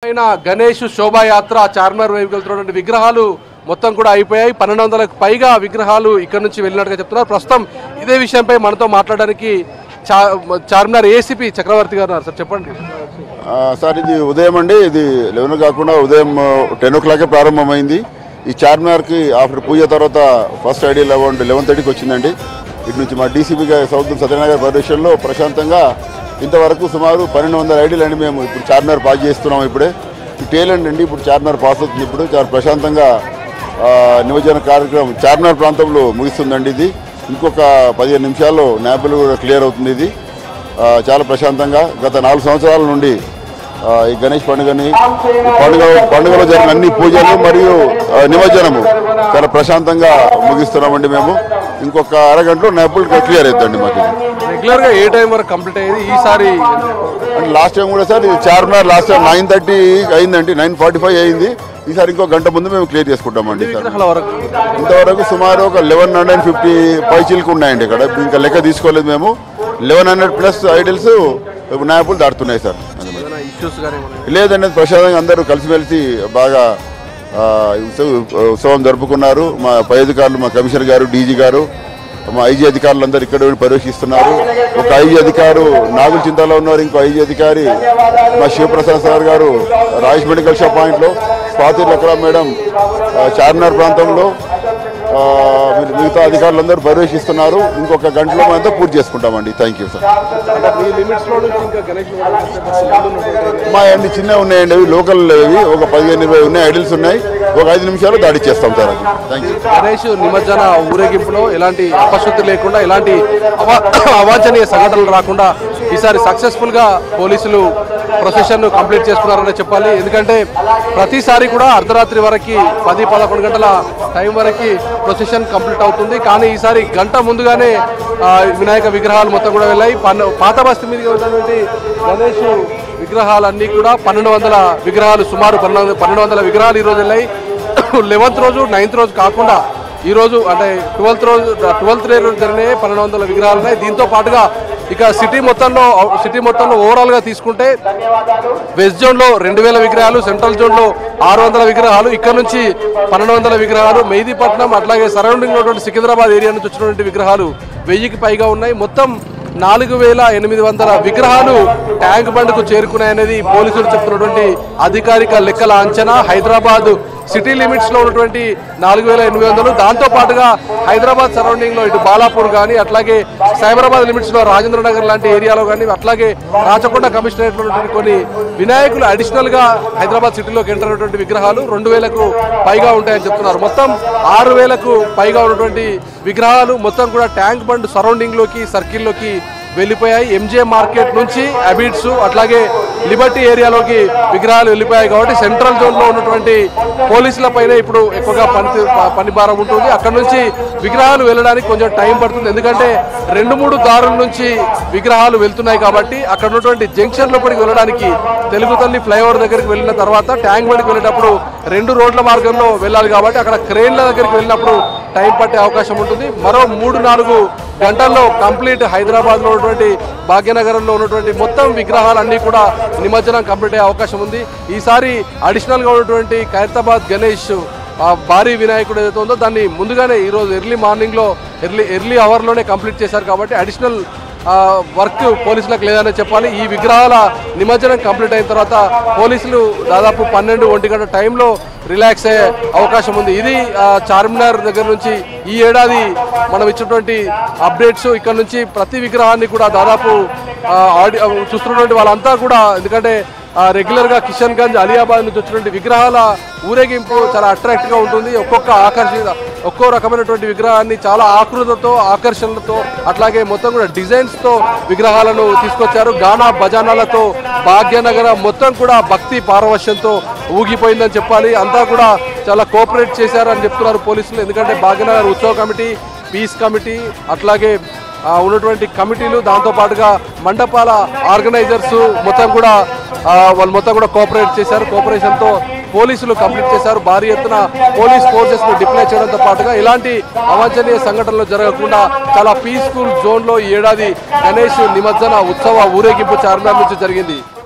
అయిన గణేష్ శోభాయాత్ర చార్మినార్ వైపు వెళ్తున్నటువంటి విగ్రహాలు మొత్తం కూడా అయిపోయాయి పన్నెండు వందలకు పైగా విగ్రహాలు ఇక్కడ నుంచి వెళ్ళినట్టుగా చెప్తున్నారు ప్రస్తుతం ఇదే విషయంపై మనతో మాట్లాడడానికి చా చార్మినార్ ఏసీపీ చక్రవర్తి గారు ఉన్నారు సార్ చెప్పండి ఆ, సార్ ఇది ఉదయం అండి ఇది లెవెన్ కాకుండా ఉదయం టెన్ ఓ క్లాకే ప్రారంభమైంది ఈ చార్మినార్కి ఆఫ్టర్ పూజ తర్వాత ఫస్ట్ ఐడి లెవెన్ లెవెన్ థర్టీకి వచ్చిందండి ఇటు నుంచి మా డీసీపీ సౌత్ సత్యనగర్ పర్యవేక్షణలో ప్రశాంతంగా ఇంతవరకు సుమారు పన్నెండు వందల ఐడీలు అండి మేము ఇప్పుడు చార్మినార్ పాస్ చేస్తున్నాం ఇప్పుడే ఈ టేల్ ఎండ్ అండి ఇప్పుడు చార్మినార్ పాస్ అవుతుంది ఇప్పుడు చాలా ప్రశాంతంగా ఆ, నిమజ్జన కార్యక్రమం చార్మినార్ ప్రాంతంలో ముగిస్తుందండి ఇది ఇంకొక పదిహేను నిమిషాల్లో న్యాపులు కూడా క్లియర్ అవుతుంది ఇది ఆ, చాలా ప్రశాంతంగా గత నాలుగు సంవత్సరాల నుండి ఆ, ఈ గణేష్ పండుగని ఈ పండుగ పండుగలో జరిగిన అన్ని పూజలు మరియు ఆ, నిమజ్జనము చాలా ప్రశాంతంగా ముగిస్తున్నామండి మేము ఇంకొక అరగంటలో నేపుల్ క్లియర్ అవుతుందండి మాకు ఇది. రెగ్యులర్ గా ఏ టైం వరకు కంప్లీట్ అయ్యేది ఈసారి అంటే లాస్ట్ టైం కూడా సార్ ఇది Charminar last time nine thirty అయిందండి నైన్ ఫార్టీ ఫైవ్ అయింది ఈసారి ఇంకో గంట ముందు మేము క్లియర్ చేసుకుంటామండి సార్ విగ్రహాల వరకు ఇంతవరకు సుమారు ఒక లెవెన్ హండ్రెడ్ ఫిఫ్టీ పైచీలకు ఉన్నాయండి ఇక్కడ ఇంకా లెక్క తీసుకోలేదు మేము లెవెన్ హండ్రెడ్ ప్లస్ ఐడల్స్ నాయకులు దాటుతున్నాయి సార్ ఏదైనా ఇష్యూస్ కానీ ఏమైనా లేదండి ప్రశాంతంగా అందరూ కలిసిమెలిసి బాగా ఆ, ఉత్సవ- ఉత్సవం జరుపుకున్నారు మా పై అధికారులు మా కమిషనర్ గారు డీజీ గారు మా ఐజీ అధికారులు అందరూ ఇక్కడ ఉండి పర్యవేక్షిస్తున్నారు ఒక ఐజీ అధికారు నాగుల చింతలో ఉన్నారు ఇంకో ఐజీ అధికారి మా శివప్రసాద్ సార్ గారు రాజేష్ మెడికల్ షాప్ పాయింట్లో స్వాతి లక్రా మేడం ఆ, చార్మినార్ ప్రాంతంలో ఆ, మీరు మిగతా అధికారులందరూ పర్యవేక్షిస్తున్నారు ఇంకొక గంటలో మనతో పూర్తి చేసుకుంటామండి థ్యాంక్ యూ సార్ అంటే ఈ లిమిట్స్ లో నుంచి ఇంకా గణేష్ మా అన్ని చిన్నవి ఉన్నాయండి అవి లోకల్ ఇవి ఒక పదిహేను ఇరవై ఉన్నాయి ఐడిల్స్ ఉన్నాయి ఒక ఐదు నిమిషాలు దాడి చేస్తాం సార్ అది థ్యాంక్ యూ గణేష్ నిమజ్జన ఊరేగింపులో ఎలాంటి అపశృతి లేకుండా ఎలాంటి అవా- అవాంఛనీయ సంఘటనలు రాకుండా ఈసారి సక్సెస్ఫుల్ గా పోలీసులు ప్రొసెషన్ కంప్లీట్ చేసుకున్నారని చెప్పాలి ఎందుకంటే ప్రతిసారి కూడా అర్ధరాత్రి వరకు పది పదకొండు గంటల టైం వరకు ప్రొసెషన్ కంప్లీట్ అవుతుంది కానీ ఈసారి గంట ముందుగానే ఆ, వినాయక విగ్రహాలు మొత్తం కూడా వెళ్ళాయి పన్ను పాత బస్తీ మీదుగా ఉన్నటువంటి గణేష్ విగ్రహాలన్నీ కూడా పన్నెండు వందల విగ్రహాలు సుమారు పన్నెండు పన్నెండు వందల విగ్రహాలు ఈరోజు వెళ్ళాయి లెవెన్త్ రోజు నైన్త్ రోజు కాకుండా ఈ రోజు అంటే ట్వెల్త్ రోజు ట్వెల్త్ డే రోజు జరిగినాయి పన్నెండు వందల విగ్రహాలు ఉన్నాయి దీంతో పాటుగా ఇక సిటీ మొత్తంలో సిటీ మొత్తంలో ఓవరాల్ గా తీసుకుంటే వెస్ట్ జోన్ లో రెండు వేల విగ్రహాలు సెంట్రల్ జోన్ లో ఆరు వందల విగ్రహాలు ఇక్కడ నుంచి పన్నెండు వందల విగ్రహాలు మెహదీపట్నం అట్లాగే సరౌండింగ్ ఉన్నటువంటి సికింద్రాబాద్ ఏరియా నుంచి వచ్చినటువంటి విగ్రహాలు వెయ్యికి పైగా ఉన్నాయి మొత్తం నాలుగు వేల ఎనిమిది వందల విగ్రహాలు ట్యాంక్ బండ్కు చేరుకున్నాయనేది పోలీసులు చెప్తున్నటువంటి అధికారిక లెక్కల అంచనా హైదరాబాద్ సిటీ లిమిట్స్ లో ఉన్నటువంటి నాలుగు వేల ఎనిమిది వందలు దాంతో పాటుగా హైదరాబాద్ సరౌండింగ్ లో ఇటు బాలాపూర్ కానీ అట్లాగే సైబరాబాద్ లిమిట్స్ లో రాజేంద్ర నగర్ లాంటి ఏరియాలో కానీ అట్లాగే రాచకొండ కమిషనరేట్ లో ఉన్నటువంటి కొన్ని వినాయకులు అడిషనల్ గా హైదరాబాద్ సిటీలోకి ఎంటర్ అయినటువంటి విగ్రహాలు రెండు వేలకు పైగా ఉంటాయని చెప్తున్నారు మొత్తం ఆరు వేలకు పైగా ఉన్నటువంటి విగ్రహాలు మొత్తం కూడా ట్యాంక్ బండ్ సరౌండింగ్ లోకి సర్కిల్ లోకి వెళ్ళిపోయాయి ఎంజే మార్కెట్ నుంచి అబిడ్స్ అట్లాగే లిబర్టీ ఏరియాలోకి విగ్రహాలు వెళ్ళిపోయాయి కాబట్టి సెంట్రల్ జోన్ లో ఉన్నటువంటి పోలీసుల పైన ఇప్పుడు ఎక్కువగా పని పని భారం ఉంటుంది అక్కడ నుంచి విగ్రహాలు వెళ్ళడానికి కొంచెం టైం పడుతుంది ఎందుకంటే రెండు మూడు దారుల నుంచి విగ్రహాలు వెళ్తున్నాయి కాబట్టి అక్కడ ఉన్నటువంటి జంక్షన్ లోపలికి వెళ్ళడానికి తెలుగు తల్లి ఫ్లైఓవర్ దగ్గరికి వెళ్ళిన తర్వాత ట్యాంక్ బండ్కి వెళ్ళేటప్పుడు రెండు రోడ్ల మార్గంలో వెళ్ళాలి కాబట్టి అక్కడ క్రెయిన్ల దగ్గరికి వెళ్ళినప్పుడు టైం పట్టే అవకాశం ఉంటుంది మరో మూడు నాలుగు గంటల్లో కంప్లీట్ హైదరాబాద్ లో ఉన్నటువంటి భాగ్యనగరంలో ఉన్నటువంటి మొత్తం విగ్రహాలన్నీ కూడా నిమజ్జనం కంప్లీట్ అయ్యే అవకాశం ఉంది ఈసారి అడిషనల్ గా ఉన్నటువంటి ఖైరతాబాద్ గణేష్ ఆ భారీ వినాయకుడు ఏదైతే ఉందో దాన్ని ముందుగానే ఈరోజు ఎర్లీ మార్నింగ్ లో ఎర్లీ ఎర్లీ అవర్ లోనే కంప్లీట్ చేశారు కాబట్టి అడిషనల్ ఆ, వర్క్ పోలీసులకు లేదనే చెప్పాలి ఈ విగ్రహాల నిమజ్జనం కంప్లీట్ అయిన తర్వాత పోలీసులు దాదాపు పన్నెండు ఒంటి గంట టైంలో రిలాక్స్ అయ్యే అవకాశం ఉంది ఇది ఆ, చార్మినార్ దగ్గర నుంచి ఈ ఏడాది మనం ఇచ్చినటువంటి అప్డేట్స్ ఇక్కడ నుంచి ప్రతి విగ్రహాన్ని కూడా దాదాపు ఆ, ఆడి ఆ, చూస్తున్నటువంటి వాళ్ళంతా కూడా ఎందుకంటే ఆ, రెగ్యులర్ గా కిషన్ గంజ్ అలియాబాద్ నుంచి వచ్చినటువంటి విగ్రహాల ఊరేగింపు చాలా అట్రాక్ట్ గా ఉంటుంది ఒక్కొక్క ఆకర్షణ ఒక్కో రకమైనటువంటి విగ్రహాన్ని చాలా ఆకృతతో ఆకర్షణలతో అట్లాగే మొత్తం కూడా డిజైన్స్ తో విగ్రహాలను తీసుకొచ్చారు గానా భజానాలతో భాగ్యనగర మొత్తం కూడా భక్తి పారవశ్యంతో ఊగిపోయిందని చెప్పాలి అంతా కూడా చాలా కోఆపరేట్ చేశారని చెప్తున్నారు పోలీసులు ఎందుకంటే భాగ్యనగర్ ఉత్సవ కమిటీ పీస్ కమిటీ అట్లాగే ఆ, ఉన్నటువంటి కమిటీలు దాంతో పాటుగా మండపాల ఆర్గనైజర్స్ మొత్తం కూడా ఆ, వాళ్ళు మొత్తం కూడా కోఆపరేట్ చేశారు కోఆపరేషన్ తో పోలీసులు కంప్లీట్ చేశారు భారీ ఎత్తున పోలీస్ ఫోర్సెస్ ను డిప్లాయ్ చేయడంతో పాటుగా ఇలాంటి అవాంఛనీయ సంఘటనలు జరగకుండా చాలా పీస్ఫుల్ జోన్ లో ఈ ఏడాది గణేష్ నిమజ్జన ఉత్సవ ఊరేగింపు చార్మినార్ నుంచి జరిగింది